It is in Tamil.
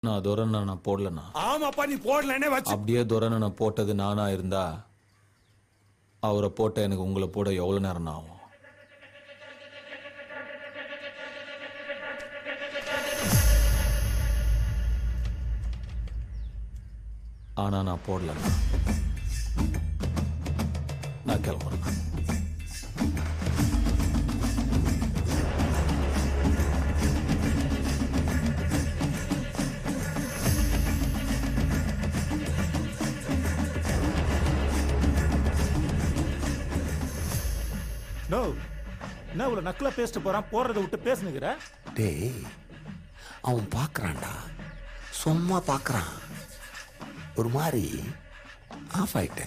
நான் துரனை நான் போடலண்ணா ஆமாப்பா நீ போடலனே வச்சு அப்படியே துரனை நான் போட்டது நானா இருந்தா அவரை போட்ட எனக்கு உங்களை போட எவ்வளவு நேரம் ஆகும் ஆனா நான் போடலண்ணா நான் கிளம்புறேன் நோ என்ன இவ்வளவு நக்கலா பேசிட்டு போறான் போறதை விட்டு பேசுனுங்கிற டேய் அவன் பார்க்கறான்டா சும்மா பார்க்கறான் ஒரு மாதிரி ஆஃப் ஆயிட்டேன்